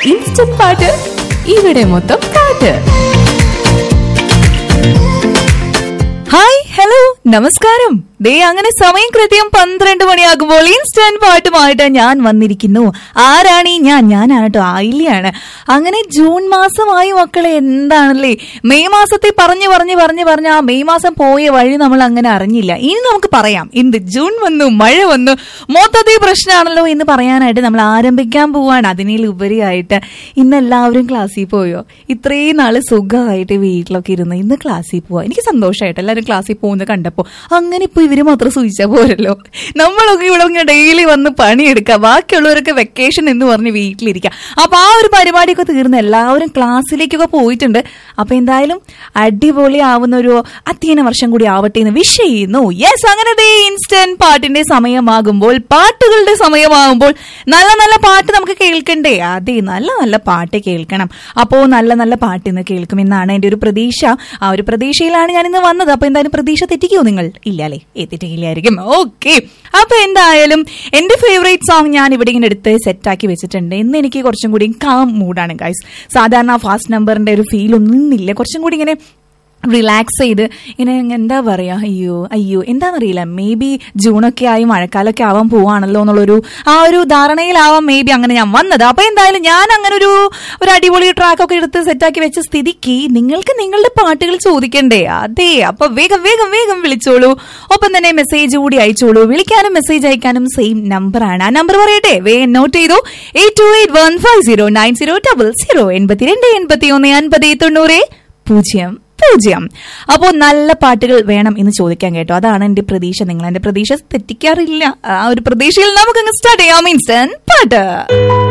instant പാട്ട് ഇവിടെ മൊത്തം പാട്ട് ഹായ് ഹലോ നമസ്കാരം ദേ അങ്ങനെ സമയം കൃത്യം പന്ത്രണ്ട് മണിയാകുമ്പോൾ ഇൻസ്റ്റന്റ് പാട്ടുമായിട്ട് ഞാൻ വന്നിരിക്കുന്നു ആരാണ് ഈ ഞാൻ ഞാനാണ് കേട്ടോ ആയില്യാണ് അങ്ങനെ ജൂൺ മാസമായി മക്കളെ എന്താണല്ലേ മെയ് മാസത്തെ പറഞ്ഞു പറഞ്ഞു പറഞ്ഞു പറഞ്ഞ് ആ മെയ് മാസം പോയ വഴി നമ്മൾ അങ്ങനെ അറിഞ്ഞില്ല ഇനി നമുക്ക് പറയാം എന്ത് ജൂൺ വന്നു മഴ വന്നു മൊത്തത്തിൽ പ്രശ്നമാണല്ലോ എന്ന് പറയാനായിട്ട് നമ്മൾ ആരംഭിക്കാൻ പോവാണ് അതിനേലുപരിയായിട്ട് ഇന്ന് എല്ലാവരും ക്ലാസ്സിൽ പോയോ ഇത്രയും നാള് സുഖമായിട്ട് വീട്ടിലൊക്കെ ഇരുന്ന് ഇന്ന് ക്ലാസ്സിൽ പോവാ എനിക്ക് സന്തോഷമായിട്ട് എല്ലാവരും ക്ലാസ്സിൽ പോകുന്നത് കണ്ടപ്പോൾ അങ്ങനെ ഇപ്പൊ ഇവര് മാത്രം സൂചിച്ചാൽ പോരല്ലോ നമ്മളൊക്കെ ഇവിടെ ഇങ്ങനെ ഡെയിലി വന്ന് പണിയെടുക്കുക ബാക്കിയുള്ളവരൊക്കെ വെക്കേഷൻ എന്ന് പറഞ്ഞ് വീട്ടിലിരിക്കുക അപ്പൊ ആ ഒരു പരിപാടിയൊക്കെ തീർന്ന് എല്ലാവരും ക്ലാസ്സിലേക്കൊക്കെ പോയിട്ടുണ്ട് അപ്പൊ എന്തായാലും അടിപൊളി ആവുന്ന ഒരു അധ്യയന വർഷം കൂടി ആവട്ടെ എന്ന് വിഷ് ചെയ്യുന്നു യെസ് അങ്ങനെ ദേ ഇൻസ്റ്റന്റ് പാട്ടിന്റെ സമയമാകുമ്പോൾ പാട്ടുകളുടെ സമയമാകുമ്പോൾ നല്ല നല്ല പാട്ട് നമുക്ക് കേൾക്കണ്ടേ അതെ നല്ല നല്ല പാട്ട് കേൾക്കണം അപ്പോ നല്ല നല്ല പാട്ട് ഇന്ന് കേൾക്കുമെന്നാണ് എന്റെ ഒരു പ്രതീക്ഷ ആ ഒരു പ്രതീക്ഷയിലാണ് ഞാൻ ഇന്ന് വന്നത് അപ്പൊ എന്തായാലും പ്രതീക്ഷ തെറ്റിക്കോ നിങ്ങൾ ഇല്ല അല്ലേ ഏ തെറ്റിക്കില്ലായിരിക്കും ഓക്കെ അപ്പൊ എന്തായാലും എന്റെ ഫേവറേറ്റ് സോങ് ഞാൻ ഇവിടെ ഇങ്ങനെ എടുത്ത് സെറ്റാക്കി വെച്ചിട്ടുണ്ട് ഇന്ന് എനിക്ക് കുറച്ചും കൂടി കാം മൂഡാണ് ഗൈസ് സാധാരണ ഫാസ്റ്റ് നമ്പറിന്റെ ഒരു ഫീൽ ഒന്നും ഇല്ല കുറച്ചും കൂടി ഇങ്ങനെ റിലാക്സ് ചെയ്ത് ഇങ്ങനെ എന്താ പറയാ അയ്യോ അയ്യോ എന്താണെന്നറിയില്ല മേ ബി ജൂണൊക്കെ ആയി മഴക്കാലമൊക്കെ ആവാൻ പോവാണല്ലോ എന്നുള്ളൊരു ആ ഒരു ധാരണയിലാവാം മേ ബി അങ്ങനെ ഞാൻ വന്നത് അപ്പൊ എന്തായാലും ഞാൻ അങ്ങനെ ഒരു ഒരു അടിപൊളി ട്രാക്കൊക്കെ എടുത്ത് സെറ്റാക്കി വെച്ച സ്ഥിതിക്ക് നിങ്ങൾക്ക് നിങ്ങളുടെ പാട്ടുകൾ ചോദിക്കണ്ടേ അതെ അപ്പൊ വേഗം വേഗം വേഗം വിളിച്ചോളൂ ഒപ്പം തന്നെ മെസ്സേജ് കൂടി അയച്ചോളൂ വിളിക്കാനും മെസ്സേജ് അയക്കാനും സെയിം നമ്പറാണ് ആ നമ്പർ പറയട്ടെ വേഗം നോട്ട് ചെയ്തു eight two eight one five zero nine zero double zero എൺപത്തിരണ്ട് എൺപത്തി ഒന്ന് അൻപത് തൊണ്ണൂറ് പൂജ്യം പൂജ്യം അപ്പോൾ നല്ല പാട്ടുകൾ വേണം എന്ന് ചോദിക്കാൻ കേട്ടോ അതാണ് എന്റെ പ്രതീക്ഷ നിങ്ങൾ എന്റെ പ്രതീക്ഷ തെറ്റിക്കാറില്ല ആ ഒരു പ്രതീക്ഷയിൽ നമുക്കങ്ങ് സ്റ്റാർട്ട് ചെയ്യാം ഇൻസ്റ്റന്റ് പാട്ട്